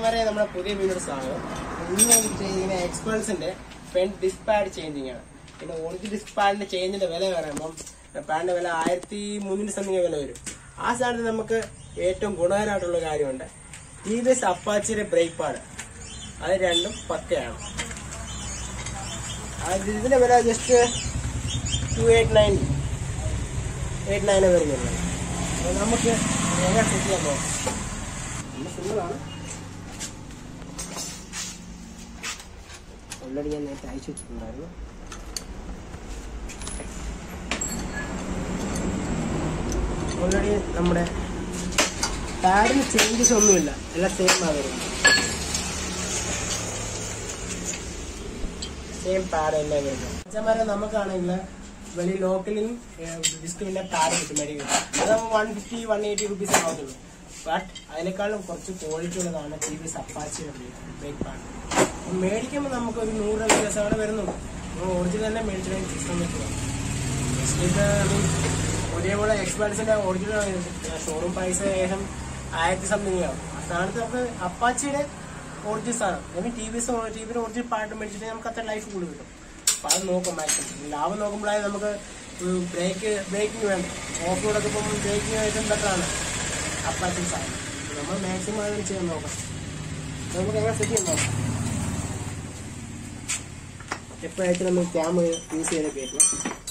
അച്ഛന്മാരെ നമ്മുടെ പുതിയ വീഡിയോ സ്വാഗതം ഇന്ന് ചെയ്യുന്ന എക്സ്പേർട്സിന്റെ പെൻ ഡിസ്ക് പാഡ് ചേഞ്ചിങ് ആണ് പിന്നെ ഒറിജിനൽ ഡിസ്ക് പാഡിന്റെ ചേഞ്ചിന്റെ വില പറയുമ്പം പാഡിന്റെ വില ആയിരത്തി മുന്നൂറ്റി സംതിങ് വില വരും ആ സ്ഥാനത്ത് നമുക്ക് ഏറ്റവും ഗുണകരമായിട്ടുള്ള കാര്യമുണ്ട് ടി വി എസ് അപ്പാച്ചിയുടെ ബ്രേക്ക് പാഡ് അത് രണ്ടും പക്കയാണ് അത് ഇതിന്റെ വില just two eight nine eight nine വരുന്നുള്ളൂ അപ്പോൾ നമുക്ക് എങ്ങനെ സെറ്റ് ചെയ്യാൻ നോക്കാം സിമ്പിളാണ് ഓൾറെഡി ഞാൻ നേരത്തെ അയച്ചു വെച്ചിട്ടുണ്ടായിരുന്നു ഓൾറെഡി നമ്മുടെ പാഡിന് ചേഞ്ചസ് ഒന്നുമില്ല എല്ലാം സെയിം ആ വരുന്നത് സെയിം പാഡ് എല്ലാം വരുന്നത് അച്ഛന്മാരെ നമുക്കാണെങ്കിൽ വെളി ലോക്കലിൽ ഡിസ്കിന്റെ പാഡ് കിട്ടും മേടിക്കും അത് one fifty one eighty rupees ആവത്തുള്ളൂ ബട്ട് അതിനേക്കാളും കുറച്ച് ക്വാളിറ്റി ഉള്ളതാണ് ടി വി അപ്പാച്ചിയുടെ ബ്രേക്ക് പാഡ് മേടിക്കുമ്പോൾ നമുക്ക് ഒരു നൂറ് വ്യത്യാസം അവിടെ വരുന്നുള്ളൂ നമ്മൾ ഒറിജിനൽ തന്നെ മേടിച്ചിട്ട് സിസ്റ്റം വെക്കുക ഇത് ഒരേപോലെ എക്സ്പെൻസിന്റെ ഒറിജിനൽ ഷോറൂം പ്രൈസ് ഏകദേശം ആയിരത്തി സംതിങ് ആവും ആ സ്ഥാനത്ത് നമുക്ക് അപ്പാച്ചിയുടെ ഒറിജിനൽ സാധനം I mean T V T വിയുടെ ഒറിജിനൽ പാട്ട് മേടിച്ചിട്ട് നമുക്ക് അത്ര ലൈഫ് കൂടുതൽ കിട്ടും അപ്പൊ അത് നോക്കാം മാക്സിമം ലാഭം നോക്കുമ്പോഴേ നമുക്ക് ബ്രേക്ക് ബ്രേക്കിംഗ് വേണ്ട ഓഫ് റോഡൊക്കെ ഇപ്പം ബ്രേക്കിംഗ് ഏറ്റവും ബെറ്റർ ആണ് അപ്പാച്ചി സാധനം നമ്മൾ മാക്സിമം അതിന് ചെയ്യാൻ നോക്കാം നമുക്ക് എങ്ങനെ സെറ്റ് ചെയ്യാൻ നോക്കാം എപ്പോഴായിട്ട് നമ്മൾ ക്യാമ യൂസ് ചെയ്ത് കയറ്റണം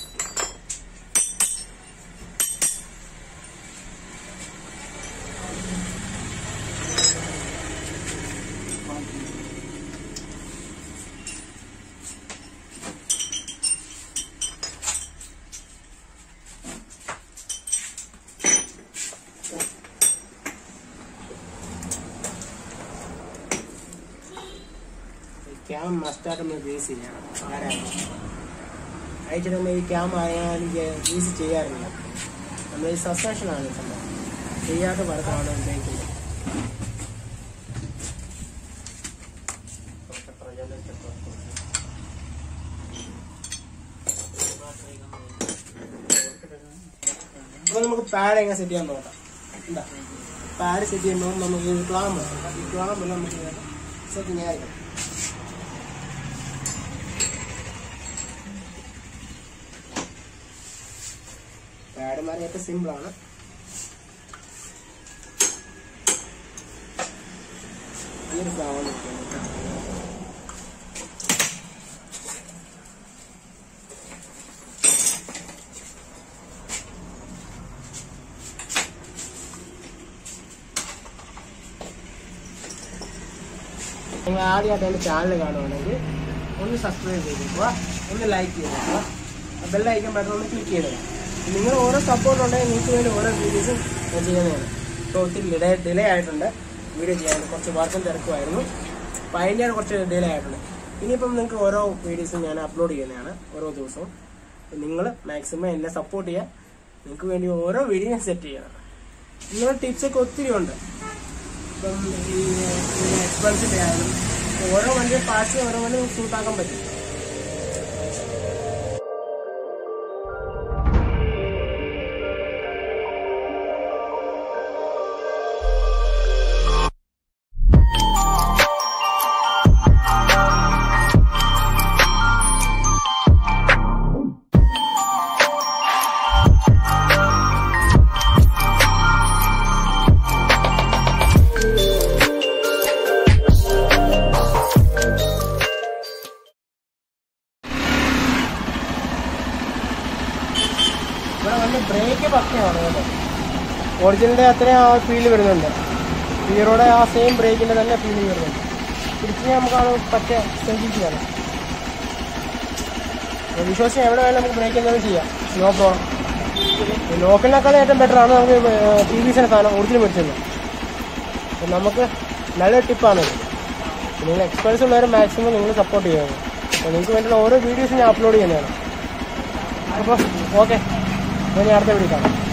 ക്യാം മസ്റ്റായിട്ട് നമ്മൾ ഗ്രീസ് ചെയ്യണം ആരായാലും അയച്ചിട്ട് നമ്മൾ ഈ ക്യാം ആയാലും ഗ്രീസ് ചെയ്യാറില്ല നമ്മൾ ഈ സസ്പെൻഷനാണ് ഈ സംഭവം ചെയ്യാത്ത വർക്കാണ് ഉപയോഗിക്കുന്നത് അപ്പൊ നമുക്ക് പാഡ് എങ്ങനെ സെറ്റ് ചെയ്യാൻ നോക്കാം എന്താ പാഡ് സെറ്റ് ചെയ്യുമ്പോൾ നമുക്ക് ഈ ക്ലാമ്പ് ഈ ക്ലാമ്പ് നമുക്ക് സെറ്റ് ചെയ്യാതിരിക്കണം പാഡുമാരെയൊക്കെ സിമ്പിളാണ് ഈ ഒരു സാധനം നോക്കിയാണ് നിങ്ങൾ ആദ്യമായിട്ട് എൻ്റെ ചാനൽ കാണുവാണെങ്കിൽ ഒന്ന് സബ്സ്ക്രൈബ് ചെയ്തേക്കുക ഒന്ന് ലൈക്ക് ചെയ്തേക്കുക ബെല്ലൈക്കൻ ബട്ടൺ ഒന്ന് ക്ലിക്ക് ചെയ്തേക്കുക നിങ്ങൾ ഓരോ സപ്പോർട്ട് ഉണ്ടെങ്കിൽ നിങ്ങൾക്ക് വേണ്ടി ഓരോ വീഡിയോസും ഞാൻ ചെയ്യുന്നതാണ് ഇപ്പോൾ ഒത്തിരി ഡിലേ ഡിലേ ആയിട്ടുണ്ട് വീഡിയോ ചെയ്യാൻ കുറച്ച് വർക്കും തിരക്കുമായിരുന്നു അപ്പോൾ അതിൻ്റെയാണ് കുറച്ച് ഡിലേ ആയിട്ടുണ്ട് ഇനിയിപ്പം നിങ്ങൾക്ക് ഓരോ വീഡിയോസും ഞാൻ അപ്ലോഡ് ചെയ്യുന്നതാണ് ഓരോ ദിവസവും നിങ്ങൾ മാക്സിമം എന്നെ സപ്പോർട്ട് ചെയ്യുക നിങ്ങൾക്ക് വേണ്ടി ഓരോ വീഡിയോ സെറ്റ് ചെയ്യണം നിങ്ങളുടെ ടിപ്സൊക്കെ ഒത്തിരി ഉണ്ട് ഇപ്പം ഈ എക്സ്പെൻസിൻ്റെ ആയാലും ഓരോ വണ്ടിയുടെ പാർട്സ് ഓരോ വണ്ടി സൂട്ടാക്കാൻ പറ്റും ഇവിടെ വന്ന് ബ്രേക്ക് പക്കയാണ് കേട്ടോ ഒറിജിനലിന്റെ അത്രയും ആ ഫീൽ വരുന്നുണ്ട് ഹീറോയുടെ ആ സെയിം ബ്രേക്കിന്റെ തന്നെ ഫീലിംഗ് വരുന്നുണ്ട് തിരിച്ച് നമുക്കാണ് പറ്റ ശ്രദ്ധിക്കുകയാണ് വിശ്വസിച്ച് എവിടെ വേണം നമുക്ക് ബ്രേക്ക് എന്തായാലും ചെയ്യാം നോ പ്രോബ്ലം ലോക്കലിനേക്കാളും ഏറ്റവും ബെറ്റർ ആണ് നമുക്ക് ടി വി സിന്റെ സാധനം ഒറിജിനൽ മേടിച്ചത് അപ്പം നമുക്ക് നല്ലൊരു ടിപ്പാണ് ഇത് നിങ്ങൾ എക്സ്പേർട്സ് ഉള്ളവർ മാക്സിമം നിങ്ങൾ സപ്പോർട്ട് ചെയ്യുന്നത് അപ്പോൾ നിങ്ങൾക്ക് വേണ്ടിയുള്ള ഓരോ വീഡിയോസും ഞാൻ അപ്ലോഡ് ചെയ്യുന്നതാണ് അപ്പോൾ ഓക്കെ ഞാൻ അടുത്ത വീഡിയോ കാണാം